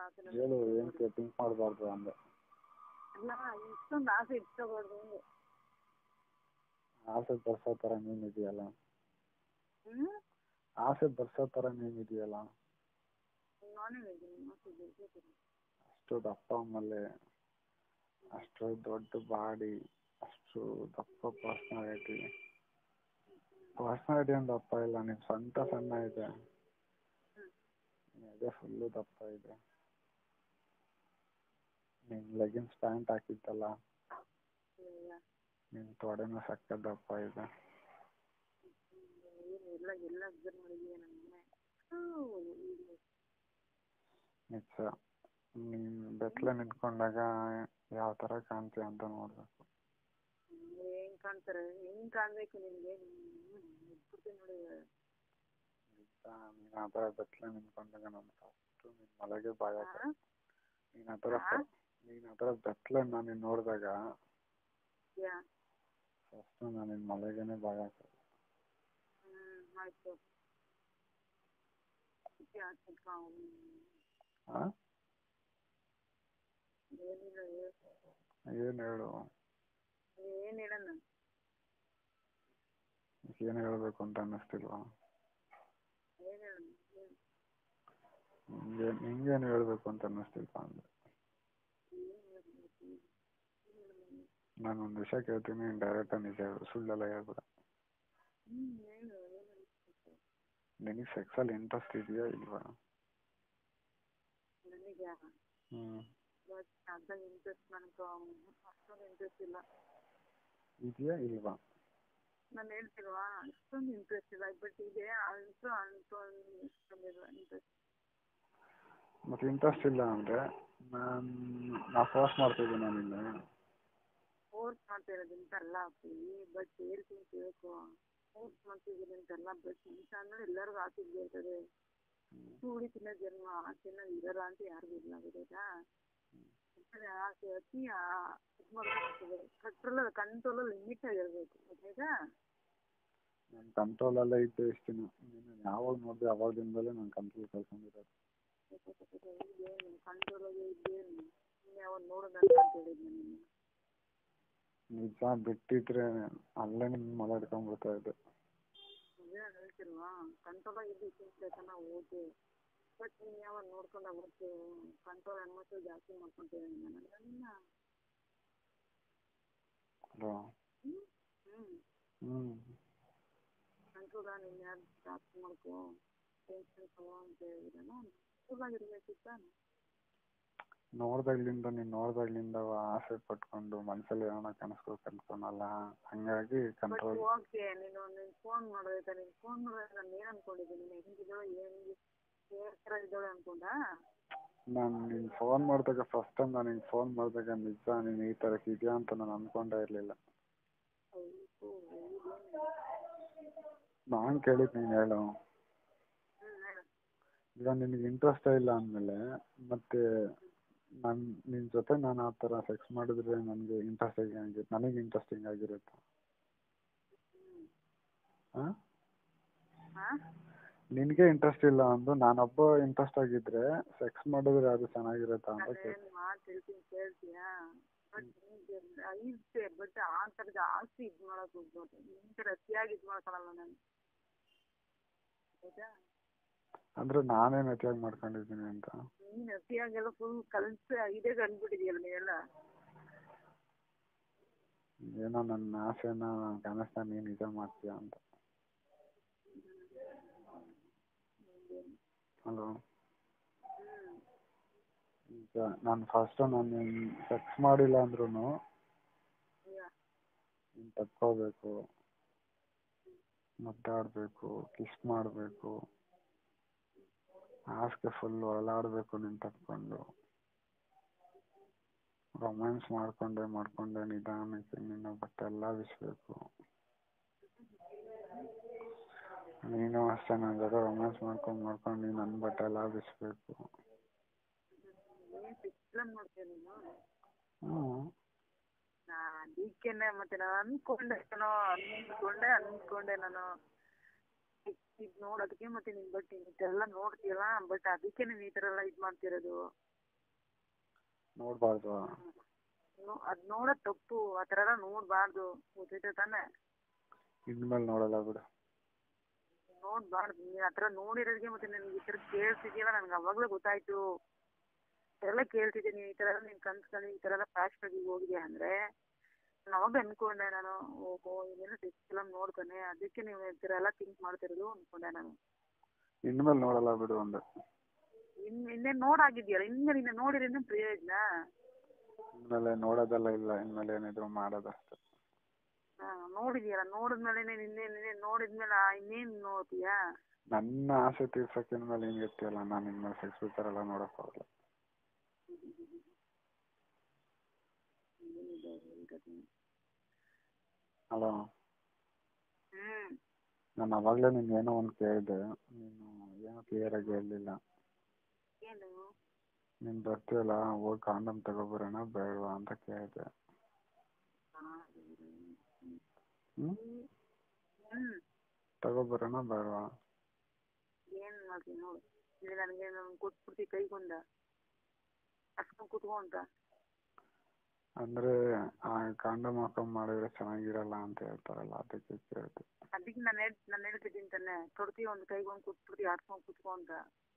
ಆಸೆನ ಹೇಳು ಏನಕ್ಕೆ ಥಿಂಕ್ ಮಾಡಬಾರ್ದು ಅಂದೆ ಅಲ್ಲ ಇಷ್ಟೊಂದು ಆಸೆ ಇಟ್ಕೋಬಾರ್ದು ಅಂದೆ ಆಸೆ ಬರ್ಸೋ ಥರ ನೀನಿದೆಯಲ್ಲ ಹ್ಞೂ ಆಸೆ ಬರ್ಸೋ ಥರ ನೀನಿದೆಯಲ್ಲ ನಾನೇ ಹೇಳಿದ್ದೀನಿ ಆಸೆ ಬೆಳ್ಸೋತೀನಿ ಅಷ್ಟು ದಪ್ಪ ಆಮೇಲೆ ಅಷ್ಟು ದೊಡ್ಡ ಬಾಡಿ ಅಷ್ಟು ದಪ್ಪ ಪರ್ಸ್ನಾಲಿಟಿ ಪರ್ಸ್ನಾಲಿಟಿ ಏನು ದಪ್ಪ ಇಲ್ಲ ನಿನ್ನ ಸೊಂಟ ಸಣ್ಣ ಇದೆ ಎದೆ ಫುಲ್ಲು ದಪ್ಪ ಇದೆ ನೀನು ಲೆಗಿನ್ಸ್ ಪ್ಯಾಂಟ್ ಹಾಕಿದ್ದಲ್ಲ ಇಲ್ಲ ನಿನ್ನ ತೊಡೆನೂ ಸಕ್ಕ ದಪ್ಪ ಇದೆ ಏನು ಎಲ್ಲ ಎಲ್ಲ ಅಬ್ಸರ್ವ್ ಮಾಡಿದೀಯ ನನಗೆ ನಿಜ ನೀನು ಬೆತ್ತಲೆ ನಿಂತ್ಕೊಂಡಾಗ ಯಾವ ಥರ ಕಾಣ್ತೀಯ ಅಂತ ನೋಡಬೇಕು ಹೆಂಗ್ ಕಾಣ್ತಾರೆ ಹೆಂಗ್ ಕಾಣ್ಬೇಕು ನಿನ್ಗೆ ಬಿಡ್ತೀನಿ ನೋಡಿ ನಿಜ ನೀನು ಆ ಥರ ಬೆತ್ತಲೆ ನಿಂತ್ಕೊಂಡಾಗ ನಾನು ಫಸ್ಟು ನಿನ್ನ ಮಲೆಗೆ ಭಯ ಹಾ? ನೀನು ಆ ಥರ ಹಾ? ನೀನು ಆ ಥರ ಬೆತ್ತಲೆ ನಾನು ನಿನ್ನ ನೋಡಿದಾಗ ಯಾ ಫಸ್ಟು ನಾನು ನಿನ್ನ ಮಲೆಗೇನೆ ಭಯ ಆಗ್ತದೆ ಹ್ಮ್ ಆಯ್ತು ಯಾಕೆ ಹಾಂ ಏನಿಲ್ಲ ಹೇಳು. ಏನು ಹೇಳು ಏನ್ ಹೇಳಣ ಏನು ಹೇಳಬೇಕು ಅಂತ ಅನ್ನಿಸ್ತಿಲ್ವಾ ಏನ್ ಹೇಳಣ ಏನ್ ನಿಂಗೆ ನಿಂಗೇನು ಹೇಳಬೇಕು ಅಂತ ಅನ್ನಿಸ್ತಿಲ್ವಾ ಅಂದೆ ಏನ್ ಹೇಳ್ಬೇಕು? ಏನ್ ಹೇಳಣ? ನಾನು ಒಂದು ವಿಷಯ ಕೇಳ್ತೀನಿ ನೀನು ಡೈರೆಕ್ಟಾಗಿ ನಿಜ ಹೇಳು ಸುಳ್ಳೆಲ್ಲ ಹೇಳ್ಬೇಡ ಹ್ಮ್ ಹೇಳು ಏನ್ ಹೇಳ್ಬೇಕು? ನಿನಗೆ ಸೆಕ್ಸಲ್ಲಿ ಇಂಟ್ರೆಸ್ಟ್ ಇದೆಯಾ ಇಲ್ವಾ ನನಗೆ ಹ್ಞೂ ಬಟ್ ಅದ್ರಾಗ ಇಂಟ್ರೆಸ್ಟ್ ನನಗೆ ಅಷ್ಟೊಂದು ಇಂಟ್ರೆಸ್ಟ್ ಇಲ್ಲ ಇದೆಯಾ ಇಲ್ವಾ ನಾನು ಹೇಳ್ತಿಲ್ವಾ ಅಷ್ಟೊಂದು ಇಂಟ್ರೆಸ್ಟ್ ಇಲ್ಲ ಬಟ್ ಇದೆ ಅಷ್ಟು ಅಷ್ಟೊಂದು ಇಷ್ಟೊಂದಿಲ್ಲ ಇಂಟ್ರೆಸ್ಟ್ ಮತ್ತು ಇಂಟ್ರೆಸ್ಟ್ ಇಲ್ಲ ಅಂದರೆ ನಾನು ನಾ ಫೋರ್ಸ್ ಮಾಡ್ತಿದ್ದೀನಿ ನಿನ್ನೆ ಫೋರ್ಸ್ ಮಾಡ್ತಾ ಇರೋದು ಅಂತಲ್ಲ ಅಪ್ಪಿ ಬಟ್ ಹೇಳ್ತೀನಿ ಕೇಳ್ಕೊ ಫೋರ್ಸ್ ಮಾಡ್ತಿದ್ದೀನಿ ಅಂತಲ್ಲ ಬಟ್ ಮನುಷ್ಯ ಅಂದ್ರೆ ಎಲ್ಲರಿಗೂ ಆಸೆ ಇದ್ದೇ ಇರ್ತದೆ ಕೂಡಿ ತಿನ್ನೋ ಜನ್ಮ ಆಸೆ ಅನ್ನೋದು ಇರಲ್ಲ ಅಂತ ಯಾರಿಗೂ ಇಲ್ಲ ಗೊತ್ತಾಯ್ತಾ ಅದೇ ಆಸೆ ಅತಿ ಇದು ಮಾಡ್ಬೇಕಾಗ್ತದೆ ಕಂಟ್ರೋಲ್ ಕಂಟ್ರೋಲ್ ಲಿಮಿಟ್ ಆಗಿರ್ಬೇಕು ಗೊತ್ತಾಯ್ತಾ ನಾನು ಕಂಟ್ರೋಲಲ್ಲೇ ಇದ್ದೆ ಇಷ್ಟು ದಿನ ನೀನು ಯಾವಾಗ ನೋಡಿದೆ ಅವಾಗಿಂದಲೇ ನಾನು ಕಂಟ್ರೋಲ್ ಕಳ್ಕೊಂಡಿರೋದು ಏನು ಕಂಟ್ರೋಲ್ ಆಗಿ ಇದ್ದೇನು ನೀನು ಯಾವಾಗ ನೋಡೋಣ ಅಂತ ಹೇಳಿದ್ದೆ ನಿನ್ನ ನಿಜ ಬಿಟ್ಟಿದ್ರೆ ಅಲ್ಲೇ ನಿನ್ನ ಮಲ ಹಿಡ್ಕೊಂಡ್ಬಿಡ್ತಾ ಇದ್ದೆ ಅದೇ ನಾನು ಹೇಳ್ತಿಲ್ವಾ ಕಂಟ್ರೋಲ್ ಆಗಿ ಇದ್ದು ತನ ಓಕೆ ಬಟ್ ನೀನು ಯಾವಾಗ ನೋಡ್ಕೊಂಡಾಗ ಓಕೆ ಕಂಟ್ರೋಲ್ ಹೆಣ್ಮಕ್ಳು ಜಾಸ್ತಿ ಮಾಡ್ಕೊಂತೀವಿ ನನ್ನ ಹಲೋ ಹ್ಞೂ ಹ್ಞೂ ಹ್ಞೂ ಕಂಟ್ರೋಲ ನೀನು ಯಾರು ಜಾಸ್ತಿ ಮಾಡ್ಕೋ ಟೆನ್ಷನ್ ತಗೋ ಅಂತ ಹೇಳಿದ್ರೆ ನಾನು ಕಂಟ್ರೋಲ್ ಆಗಿರ್ಬೇಕಿತ್ತು ತಾನೆ ನೋಡ್ದಾಗ್ಲಿಂದ ನೀನು ನೋಡ್ದಾಗ್ಲಿಂದ ಆಸೆ ಪಟ್ಕೊಂಡು ಮನಸ್ಸಲ್ಲಿ ಏನೋ ಕನಸು ಕನ್ಕೊಳಲ್ಲ ಹಂಗಾಗಿ ಬಟ್ ಕಂಟ್ರೋಲ್ ಓಕೆ ನೀನು ನೀನು ಫೋನ್ ಮಾಡೋದೈತಾ ನೀನು ಫೋನ್ ಮಾಡಿದ್ರೆ ನಾನು ಏನು ಅನ್ಕೊಂಡಿದ್ದೀನಿ ನೀನು ಹೆಂಗಿದ್ದಾಳೋ ಹೆಂಗೆ ಯಾವ ಥರ ಇದ್ದಾಳೆ ಅನ್ಕೊಂಡಾ ನಾನು ನೀನು ಫೋನ್ ಮಾಡಿದಾಗ ಫಸ್ಟ್ ಟೈಮ್ ನಾನು ನಿಂಗೆ ಫೋನ್ ಮಾಡಿದಾಗ ನಿಜ ನೀನು ಈ ಥರ ಇದೆಯಾ ಅಂತ ನಾನು ಅಂದ್ಕೊಂಡೇ ಇರಲಿಲ್ಲ ಅಯ್ಯೋ ಇದೇನು ನಾನು ಕೇಳಿದ್ದು ನೀನು ಹೇಳು ಹ್ಞೂ ಹೇಳು ಈಗ ನಿನಗೆ ಇಂಟ್ರೆಸ್ಟೇ ಇಲ್ಲ ಅಂದಮೇಲೆ ಮತ್ತೆ ನಾನು ನಿನ್ನ ಜೊತೆ ನಾನು ಆ ಥರ ಸೆಕ್ಸ್ ಮಾಡಿದ್ರೆ ನನಗೆ ಇಂಟ್ರೆಸ್ಟಿಂಗ್ ಆಗಿ ನನಗೆ ಇಂಟ್ರೆಸ್ಟಿಂಗ್ ಆಗಿರುತ್ತೆ ಹಾಂ ಹಾಂ ನಿನಗೆ ಇಂಟ್ರೆಸ್ಟ್ ಇಲ್ಲ ಅಂದು ನಾನೊಬ್ಬ ಇಂಟ್ರೆಸ್ಟ್ ಆಗಿದ್ರೆ ಸೆಕ್ಸ್ ಮಾಡಿದ್ರೆ ಅದು ಚೆನ್ನಾಗಿರುತ್ತಾ ಅಂತ ಕೇಳಿ ಅದೇನು ಮಾತು ಹೇಳ್ತೀನಿ ಕೇಳ್ತೀಯಾ ಬಟ್ ನಿಮಗೆ ಐತೆ ಬಟ್ ಆ ಥರ ಜಾಸ್ತಿ ಇದು ಮಾಡೋಕೆ ಹೋಗ್ಬೋದು ನಿನ್ನ ಥರ ಅತಿಯಾಗಿ ಇದು ಮಾಡ್ಕೊಳಲ್ಲ ನಾನು ಆಯ್ತಾ ಅಂದರೆ ನಾನೇನು ಅತಿಯಾಗಿ ಮಾಡ್ಕೊಂಡಿದ್ದೀನಿ ಅಂತ ನೀನು ಅತಿಯಾಗೆಲ್ಲ ಫುಲ್ ಕಲ್ಸಿ ಇದೇ ಕಂಡ್ಬಿಟ್ಟಿದೆಯಲ್ಲ ನೀವೆಲ್ಲ ಏನೋ ನನ್ನ ಆಸೆನ ಕನಸನ್ನ ನೀನು ನಿಜ ಮಾಡ್ತೀಯ ಅಂತ ಹಲೋ ಹ್ಞೂ ಈಗ ನಾನು ಫಸ್ಟು ನಾನು ಸೆಕ್ಸ್ ಮಾಡಿಲ್ಲ ಅಂದ್ರೂ ಯಾ ನೀನು ತಕ್ಕೋಬೇಕು ಮುದ್ದಾಡಬೇಕು ಕಿಸ್ ಮಾಡಬೇಕು ಹಾಸಿಗೆ ಫುಲ್ ಒಳಾಡಬೇಕು ನೀನು ತಕ್ಕೊಂಡು ರೊಮ್ಯಾನ್ಸ್ ಮಾಡಿಕೊಂಡೆ ಮಾಡಿಕೊಂಡೆ ನಿಧಾನಕ್ಕೆ ನಿನ್ನ ಬಟ್ಟೆ ಎಲ್ಲ ಬಿಚ್ಚಬೇಕು ನೀನು ಅಷ್ಟೇ ನನ್ನ ಜೊತೆ ರೊಮ್ಯಾನ್ಸ್ ಮಾಡ್ಕೊಂಡು ಮಾಡ್ಕೊಂಡು ನೀನು ನನ್ನ ಬಟ್ಟೆ ಎಲ್ಲ ಬಿಚ್ಚಬೇಕು ಏನು ಫಿಕ್ಸ್ ಮಾಡ್ತೀಯ ನೀನು ಹ್ಞೂ ನಾ ಅದಕ್ಕೇನೆ ಮತ್ತೆ ನಾನು ಅನ್ಕೊಂಡೆ ಕಣೋ ಅನ್ಕೊಂಡೆ ಅನ್ಕೊಂಡೆ ನಾನು ಇದು ನೋಡೋದಕ್ಕೆ ಮತ್ತೆ ನಿನ್ ಬಟ್ ಇದೆಲ್ಲ ನೋಡ್ತೀಯಲ್ಲ ಬಟ್ ಅದಕ್ಕೆ ನೀನು ಈ ಥರ ಎಲ್ಲ ಇದು ಮಾಡ್ತಿರೋದು ನೋಡಬಾರ್ದು ನೋ- ಅದ್ ನೋಡೋದ್ ತಪ್ಪು ಆ ಥರ ಎಲ್ಲ ನೋಡಬಾರ್ದು ಗೊತ್ತೈತೆ ತಾನೇ ಇನ್ಮೇಲೆ ನೋಡಲ್ಲ ಬಿಡು ನೋಡಬಾರ್ದು ನೀನು ಆ ಥರ ನೋಡಿರೋದಕ್ಕೆ ಮತ್ತೆ ನನಗೆ ಈ ಥರ ಕೇಳ್ತಿದ್ಯಲ್ಲ ನನಗೆ ಅವಾಗಲೇ ಗೊತ್ತಾಯ್ತು ಎಲ್ಲ ಕೇಳ್ತಿದ್ದೆ ನೀನು ಈ ಥರ ಎಲ್ಲ ನೀನು ಕನ್ಸ್ಕೊಂಡು ಈ ಥರ ಎಲ್ಲ ಫ್ಲಾಶ್ ಬ್ಯಾಗಿಗೆ ಹೋಗಿದ್ಯಾ ಅಂದರೆ ನಾನು ಅವಾಗ ಅನ್ಕೊಂಡೆ ನಾನು ಓಹೋ ಇದೇನೋ ಟೆಸ್ಟ್ ಫಿಲಮ್ ನೋಡ್ತಾನೆ ಅದಕ್ಕೆ ನೀವು ಈ ಥರ ಎಲ್ಲ ಥಿಂಕ್ ಮಾಡ್ತಿರೋದು ಅನ್ಕೊಂಡೆ ನಾನು ಇನ್ಮೇಲೆ ನೋಡಲ್ಲ ಬಿಡು ಅಂದೆ ಇನ್ ಇನ್ನೇನು ನೋಡಾಗಿದ್ಯಲ್ಲ ಇನ್ಮೇಲೆ ನಿನ್ನ ನೋಡಿದ್ರೆ ಪ್ರಯೋಜನ ಇನ್ಮೇಲೆ ನೋಡೋದೆಲ್ಲ ಇಲ್ಲ ಇನ್ಮೇಲೆ ಏನಿದ್ರು ಮಾಡೋದಷ್ಟೇ ಹಾಂ ನೋಡಿದ್ಯಲ್ಲ ನೋಡಿದ್ಮೇಲೆ ನಿನ್ನೆ ನಿನ್ನೆ ನೋಡಿದ್ಮೇಲೆ ಆ ಇನ್ನೇನು ನೋಡ್ತೀಯಾ ನನ್ನ ಆಸೆ ತೀರ್ಸಕ್ಕೆ ಇನ್ಮೇಲೆ ಹಿಂಗೆ ಇರ್ತೀಯಲ್ಲ ನಾನು ಇನ್ಮೇಲೆ ಸೆಕ್ಸ್ ಪಿಕ್ಚರ್ ಎಲ್ಲ ನೋಡಕ್ ಹೋಗಲ್ಲ ಏನಿದೆ ಏನ್ ಕಥೆ? ಅಲೋ ಹ್ಮ್ ನಾನು ಅವಾಗಲೇ ನಿನ್ಗೆ ಏನೋ ಒಂದು ಕೇಳಿದೆ ನೀನು ಏನೋ ಕ್ಲಿಯರ್ ಆಗಿ ಹೇಳಿಲ್ಲ ಏನು ನೀನು ಬರ್ತೀಯಲ್ಲ ಹೋಗಿ ಕಾಂಡಮ್ ತಗೊಬರೋಣ ಬೇಡವಾ ಅಂತ ಕೇಳಿದೆ ಹ್ಞೂ ಹ್ಮ್ ತಗೊಬರೋಣ ಬೇಡವಾ ಏನ್ ಮಾಡ್ತೀನಿ ನೋಡು ಇಲ್ಲಿ ನನಗೆ ನಾನು ಕೊಟ್ಬಿಡ್ತಿ ಕೈಗೊಂದ ಅಷ್ಟೊಂದು ಕುತ್ಕೋ ಅಂತ ಅಂದರೆ ಆ ಕಾಂಡಮ್ ಹಾಕೊಂಡ್ ಮಾಡಿದ್ರೆ ಚೆನ್ನಾಗಿರಲ್ಲ ಅಂತ ಹೇಳ್ತಾರಲ್ಲ ಅದಕ್ಕೆ ಕೇಳಿದೆ ಅದಕ್ಕೆ ನಾನು ಹೇಳ್ ನಾನು ಹೇಳ್ತಿದ್ದೀನಿ ತಾನೆ ಕೊಡ್ತೀವಿ ಒಂದು ಕೈಗೊಂದು ಕೊಟ್ಬಿಡ್ತೀವಿ ಹಾಕ್ಕೊಂಡು ಕುತ್ಕೋ ಅಂತ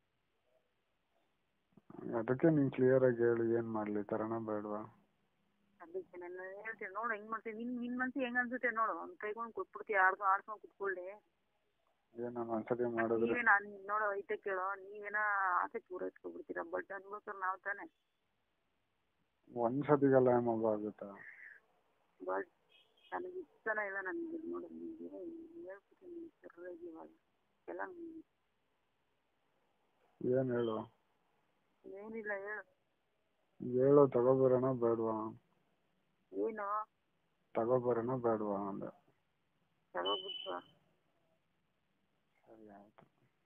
ಅದಕ್ಕೆ ನೀನು ಕ್ಲಿಯರ್ ಆಗಿ ಹೇಳು ಏನು ಮಾಡಲಿ ತರೋಣ ಬೇಡವಾ ಅದಕ್ಕೆ ನಾನು ಹೇಳ್ತೀನಿ ನೋಡು ಹೆಂಗ್ ಮಾಡ್ತೀನಿ ನಿನ್ ನಿನ್ ಮನ್ಸಿಗೆ ಹೆಂಗ್ ಅನ್ಸುತ್ತೆ ನೋಡು ಒಂದು ಕೈಗೊಂದು ಕೊಟ್ಬಿಡ್ತೀವಿ ಆಡ್ಕೊಂಡು ಆಡ್ಕೊಂಡು ಕುತ್ಕೊಳ್ಳಿ ಏನು ನಾನು ಒಂದ್ಸತಿ ಮಾಡಿದ್ರೆ ನೀವೇ ನಾನು ನೋಡೋ ಐತೆ ಕೇಳೋ ನೀವೇನ ಆಸೆ ಪೂರೈಸ್ಕೊಬಿಡ್ತೀರಾ ಬಟ್ ಅನ್ಬೋಸ್ಕರ ನಾವು ತಾನೆ ಒಂದ್ಸತಿಗೆಲ್ಲ ಏಮಬ್ಬ ಆಗುತ್ತಾ ಬಟ್ ನನಗೆ ಇಷ್ಟನೇ ಇಲ್ಲ ನನಗೆ ನೋಡು ನಿಮಗೆ ಹೇಳ್ಬಿಡ್ತೀನಿ ಸರಿಯಾಗಿ ಇವಾಗ ಎಲ್ಲ ಏನು ಹೇಳು ಏನಿಲ್ಲ ಹೇಳು ಹೇಳು ತಗೊಬರೋಣ ಬೇಡವಾ ಏನು ತಗೊಬರೋಣ ಬೇಡವಾ ಅಂದೆ ತಗೋಬಿಟ್ಟು ಸರಿ ಆಯಿತು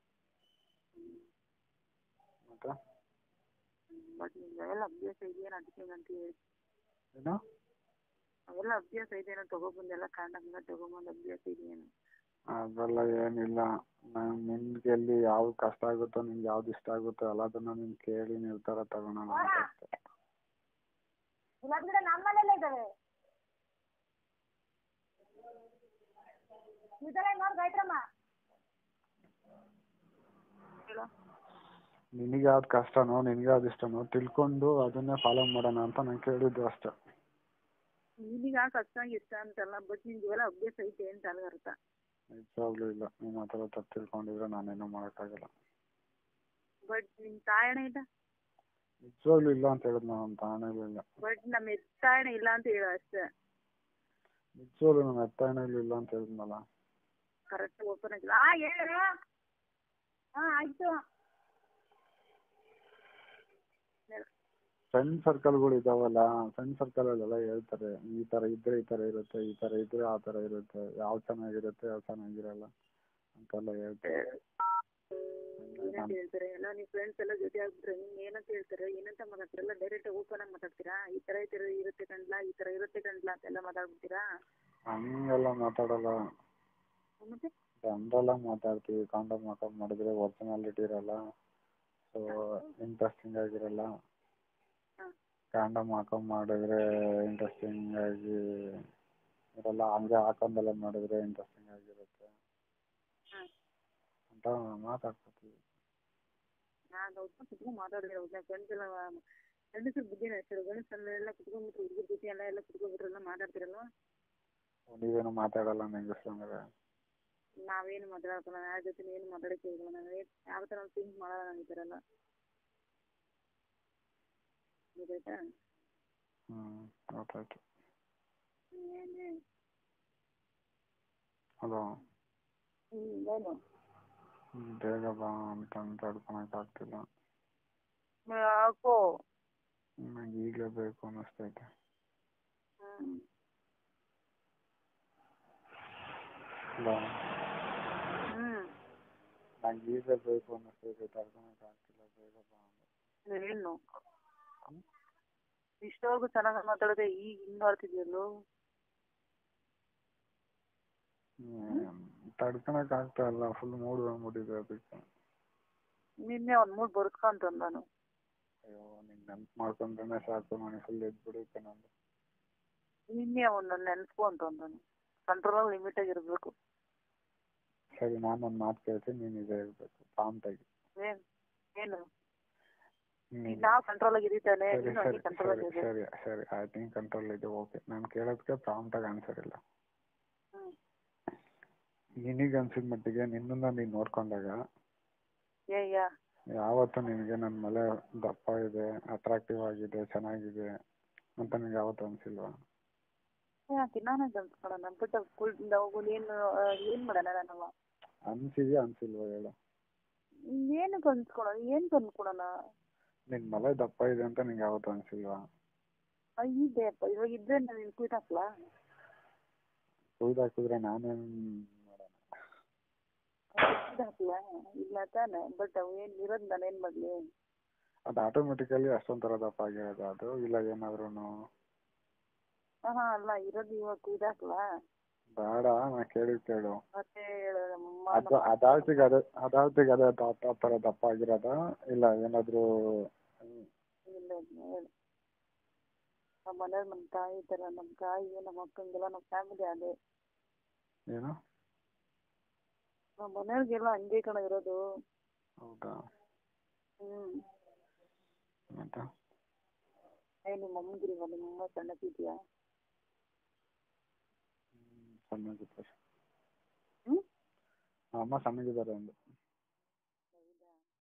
ಮತ್ತೆ ಬಟ್ ನಿಮ್ಗೆ ಅವೆಲ್ಲ ಅಭ್ಯಾಸ ಇದೆಯೇನೋ ಅದಕ್ಕೆ ಅಂತ ಹೇಳಿ ಏನು ಅವೆಲ್ಲ ಅಭ್ಯಾಸ ಇದೆಯೇನೋ ತಗೊಬಂದೆಲ್ಲ ಕಾಂಡಂಗ ತಗೊಂಬಂದು ಅಭ್ಯಾಸ ಇದೆಯೇನೋ ಅದೆಲ್ಲ ಏನಿಲ್ಲ ನಾನು ನಿನ್ಗೆ ಎಲ್ಲಿ ಯಾವ್ದು ಕಷ್ಟ ಆಗುತ್ತೋ ನಿನ್ಗೆ ಯಾವ್ದು ಇಷ್ಟ ಆಗುತ್ತೋ ಎಲ್ಲದನ್ನ ನೀನು ಕೇಳಿ ನಿರ್ಧಾರ ತಗೊಳೋಣ ಅಂತ ಅಷ್ಟೇ ಗುಲಾಬಿ ಗಿಡ ನಮ್ಮನೆಲ್ಲೇ ಇದ್ದಾವೆ ಇದ್ದಾರೆ ನೋಡಿ ಗಾಯತ್ರಮ್ಮ ಹೇಳು ನಿನಗೆ ಯಾವ್ದು ಕಷ್ಟನೋ ನಿನಗೆ ಯಾವ್ದು ಇಷ್ಟನೋ ತಿಳ್ಕೊಂಡು ಅದನ್ನೇ ಫಾಲೋ ಮಾಡೋಣ ಅಂತ ನಾನು ಕೇಳಿದ್ದು ಅಷ್ಟೇ ನಿನಗೆ ಆ ಕಷ್ಟ ಇಷ್ಟ ಅಂತಲ್ಲ ಬಟ್ ನಿಮ್ಗೆ ಇವೆಲ್ಲ ಅಭ್ಯಾಸ ಐತೆ ಅಂತ ಅಲ್ಲ ಅರ್ಥ ನಿಜವಾಗ್ಲೂ ಇಲ್ಲ ನೀನು ಆ ಥರ ತಪ್ಪು ತಿಳ್ಕೊಂಡಿದ್ರೆ ನಾನೇನೂ ಮಾಡೋಕ್ಕಾಗಲ್ಲ ಬಟ್ ನಿಮ್ಮ ತಾಯಣ ಇಲ್ಲ ನಿಜವಾಗ್ಲೂ ಇಲ್ಲ ಅಂತ ಹೇಳಿದ್ ನಾನು ತಾಣಲ್ಲೂ ಇಲ್ಲ ಬಟ್ ನಮ್ಮ ಎತ್ತಾಯಣ ಇಲ್ಲ ಅಂತ ಹೇಳು ಅಷ್ಟೇ ನಿಜವಾಗ್ಲೂ ನಾನು ಎತ್ತಾಣಲ್ಲೂ ಇಲ್ಲ ಅಂತ ಹೇಳಿದ್ನಲ್ಲ ಕರೆಕ್ಟ್ ಓಪನ್ ಆಗಿಲ್ಲ ಆ ಹೇಳು ಹಾ ಆಯ್ತು ಫ್ರೆಂಡ್ ಸರ್ಕಲ್ಗಳು ಇದಾವಲ್ಲ ಫ್ರೆಂಡ್ ಸರ್ಕಲಲ್ಲೆಲ್ಲ ಹೇಳ್ತಾರೆ ಈ ಥರ ಇದ್ರೆ ಈ ಥರ ಇರುತ್ತೆ ಈ ಥರ ಇದ್ರೆ ಆ ಥರ ಇರುತ್ತೆ ಯಾವ್ದು ಚೆನ್ನಾಗಿರುತ್ತೆ ಯಾವ್ದು ಚೆನ್ನಾಗಿರಲ್ಲ ಅಂತೆಲ್ಲ ಹೇಳ್ತಾರೆ ಏನಂತ ಹೇಳ್ತಾರೆ ಎಲ್ಲ ನಿಮ್ಮ ಫ್ರೆಂಡ್ಸ್ ಎಲ್ಲ ಜೊತೆ ಆಗ್ಬಿಟ್ರೆ ನಿಮ್ಗೆ ಏನಂತ ಹೇಳ್ತಾರೆ ಏನಂತ ಮಾತಾಡ್ತೀರಾ ಎಲ್ಲ ಡೈರೆಕ್ಟ್ ಓಪನ್ ಆಗಿ ಮಾತಾಡ್ತೀರಾ ಈ ಥರ ಈ ಥರ ಇರುತ್ತೆ ಕಣ್ಲಾ ಈ ಥರ ಇರುತ್ತೆ ಕಣ್ಲಾ ಅಂತೆಲ್ಲ ಮಾತಾಡ್ಬಿಡ್ತೀರಾ ಹಂಗೆಲ್ಲ ಮಾತಾಡಲ್ಲ ಮತ್ತೆ ಜನರಲ್ಲ ಮಾತಾಡ್ತೀವಿ ಕಾಂಟ್ಯಾಕ್ಟ್ ಮಾತಾಡ್ ಮಾಡಿದ್ರೆ ಒರಿಜಿನಾಲಿಟಿ ಇರಲ್ಲ ಸೊ ಇಂಟ್ರೆಸ್ಟಿಂಗ್ ಆಗಿರಲ್ಲ ಹಾಂ ಕಾಂಡಮ್ ಹಾಕೊಂಡ್ ಮಾಡಿದ್ರೆ ಇಂಟ್ರೆಸ್ಟಿಂಗ್ ಆಗಿ ಇರಲ್ಲ ಹಂಗೆ ಹಾಕೊಂಡೆಲ್ಲ ಮಾಡಿದ್ರೆ ಇಂಟ್ರೆಸ್ಟಿಂಗ್ ಆಗಿರುತ್ತೆ ಹಾಂ ಅಂತ ಮಾತಾಡ್ಕೊತೀವಿ ನಾನು ಅವ್ರನ್ನ ಕುತ್ಕೊಂಡು ಮಾತಾಡಿದ್ರೆ ಅವ್ರನ್ನ ಫ್ರೆಂಡ್ಸ್ ಎಲ್ಲ ಗಂಡಸ್ರ ಬುದ್ಧಿನ ಅಷ್ಟೇ ಗಂಡಸರೆಲ್ಲ ಕುತ್ಕೊಂಡ್ಬಿಟ್ರು ಹುಡುಗರ ಜೊತೆ ಎಲ್ಲ ಎಲ್ಲ ಕುತ್ಕೊಂಡ್ಬಿಟ್ರೆಲ್ಲ ಮಾತಾಡ್ತಿರಲ್ಲ ನೀವೇನು ಮಾತಾಡಲ್ಲ ನಿಂಗೆ ಅಂದ್ರೆ ನಾವೇನು ಮಾತಾಡೋಕ್ಕಲ್ಲ ಯಾರ ಜೊತೆ ಏನು ಮಾತಾಡೋಕ್ಕೆ ಹೋಗಲ್ಲ ನಾನು ಯಾವ ಥರ ಥಿಂಕ್ ಮಾಡಲ್ಲ ನಾನು ಈ ಥರ ಎಲ್ಲ ಗೊತ್ತಾಯ್ತಾ ಹ್ಞೂ ಗೊತ್ತಾಯ್ತು ಏನು ಹಲೋ ಹ್ಞೂ ಏನು ಬೇಗ ಬಾ ಅಂತ ತಡ್ಕೊಳಕ್ಕಾಗ್ತಿಲ್ಲ ಯಾಕೋ ನಂಗೆ ಈಗಲೇ ಬೇಕು ಅನ್ನಿಸ್ತೈತೆ ಹ್ಞೂ ಹಲೋ ಹ್ಞೂ ನಂಗೆ ಈಗಲೇ ಬೇಕು ಅನ್ನಿಸ್ತೈತೆ ತಡ್ಕೊಳಕ್ಕಾಗ್ತಿಲ್ಲ ಬೇಗ ಬಾ ಅಂದೆ ಏನು ಇಷ್ಟವರೆಗೂ ಚೆನ್ನಾಗಿ ಮಾತಾಡೋದೆ ಈಗ ಹಿಂಗೆ ಆಡ್ತಿದ್ಯಲ್ಲೋ ತಡ್ಕೊಳಕ್ ಆಗ್ತಾ ಇಲ್ಲ ಫುಲ್ ಮೂಡ್ ಬಂದ್ಬಿಟ್ಟಿದೆ ಅದಕ್ಕೆ ನಿನ್ನೆ ಒಂದು ಮೂರು ಬರ್ಸ್ಕೊಂತಂದು ನಾನು ಅಯ್ಯೋ ನಿನ್ನ ನೆನ್ಪು ಮಾಡ್ಕೊಂಡ್ರೆ ಸಾಕು ನನಗೆ ಫುಲ್ ಎದ್ಬಿಡುತ್ತೆ ನಂದು ನಿನ್ನೆ ಅವನ್ನ ನೆನ್ಸ್ಕೊ ಅಂತ ಅಂದಾನೆ ಕಂಟ್ರೋಲ್ ಲಿಮಿಟಾಗಿ ಇರಬೇಕು ಸರಿ ನಾನು ಒಂದು ಮಾತು ಕೇಳ್ತೀನಿ ನೀನು ಇದೇ ಇರಬೇಕು ಪ್ರಾಂಪ್ಟಾಗಿ ಏನ್ ಏನು ಹ್ಮ್. ಈಗ ನಾವು ಕಂಟ್ರೋಲ್ ಆಗಿ ಇದ್ದಾನೆ ಸರಿ ನೀನು ಸರಿ ಹಂಗೆ ಕಂಟ್ರೋಲ್ ಸರಿ ಆಗಿ ಸರಿ ಸರಿ ಆಯ್ತು ಹಿಂಗೆ ಕಂಟ್ರೋಲ್ ಇದೆ ಓಕೆ ನಾನು ಕೇಳೋದಕ್ಕೆ ಪ್ರಾಂಪ್ಟಾಗಿ ಆನ್ಸರ್ ಇಲ್ಲ ಹ್ಮ್ ನಿನಗೆ ಅನ್ಸಿದ ಮಟ್ಟಿಗೆ ನಿನ್ನನ್ನು ನೀನು ನೋಡ್ಕೊಂಡಾಗ ಏ ಯಾ ಯಾವತ್ತು ನಿನಗೆ ನನ್ನ ಮಲೆ ದಪ್ಪ ಇದೆ ಅಟ್ರಾಕ್ಟಿವ್ ಆಗಿದೆ ಚೆನ್ನಾಗಿದೆ ಅಂತ ನಿನಗೆ ಯಾವತ್ತು ಅನಿಸಿಲ್ವಾ ಯಾಕೆ ನಾನೇ ಅನ್ಸ್ಕೊಳೋಣ ಬಿಟ್ಟು ಸ್ಕೂಲ್ ಹೋಗು ಏನು ಏನು ಮಾಡೋಣ ನಾನವ ಅನಿಸಿದ್ಯಾ ಅನಿಸಿಲ್ವಾ ಹೇಳು ಏನಕ್ಕೆ ಅನ್ಸ್ಕೊಳೋಣ ಏನಕ್ಕೆ ಅನ್ಕೊಳೋಣ ನಿನ್ನ ಮಲೆ ದಪ್ಪ ಇದೆ ಅಂತ ನಿಂಗೆ ಯಾವತ್ತು ಅನಿಸಿಲ್ವಾ ಇದೆ ಅಪ್ಪ ಇವಾಗ ಇದ್ರೆ ನಾನು ನಿನ್ ಕುಯ್ದು ಹಾಕ್ಲಾ ಕುಯ್ದು ಹಾಕಿದ್ರೆ ನಾನೇನು ಮಾಡೋಣ ಕುಯ್ದು ಹಾಕ್ಲಾ ಇಲ್ಲ ತಾನೆ ಬಟ್ ಅವು ಏನು ಇರೋದು ನಾನು ಏನು ಮಾಡಲಿ ಅದು ಆಟೋಮೆಟಿಕಲಿ ಅಷ್ಟೊಂದು ಥರ ದಪ್ಪ ಆಗಿರೋದು ಅದು ಇಲ್ಲ ಏನಾದ್ರೂ ಹಾಂ ಅಲ್ಲ ಇರೋದು ಇವಾಗ ಕುಯ್ದು ಹಾಕ್ಲಾ ಬೇಡ ನಾ ಕೇಳಿದ್ ಕೇಳು ಮತ್ತೆ ಹೇಳು ನಮ್ಮ ಅದು ಅದಾವತ್ತಿಗೆ ಅದೇ ಅದಾವತ್ತಿಗೆ ಅದೇ ದಪ್ಪ ಥರ ದಪ್ಪ ಆಗಿರೋದಾ ಇಲ್ಲ ಏನಾದರೂ ಇಲ್ಲ ಇಲ್ಲ ಹೇಳು ನಮ್ಮ ಮನೇಲಿ ನಮ್ಮ ತಾಯಿ ಥರ ನಮ್ಮ ತಾಯಿ ನಮ್ಮ ಅಕ್ಕಂಗೆಲ್ಲ ನಮ್ಮ ಫ್ಯಾಮಿಲಿ ಅದೇ ಏನು ನಮ್ಮ ಮನೆಯವ್ರಿಗೆಲ್ಲ ಹಂಗೆ ಕಣ ಇರೋದು ಹೌದಾ ಹ್ಞೂ ಮತ್ತೆ ಏ ನಿಮ್ಮ ಅಮ್ಮಗಿಲ್ವಾ ನಿಮ್ಮ ಅಮ್ಮ ಸಣ್ಣಕ್ಕಿದ್ಯಾ ಸಣ್ಣಗಿದ್ದಾರೆ ಹ್ಞೂ ಅಮ್ಮ ಸಣ್ಣಗಿದ್ದಾರೆ ಅಂದು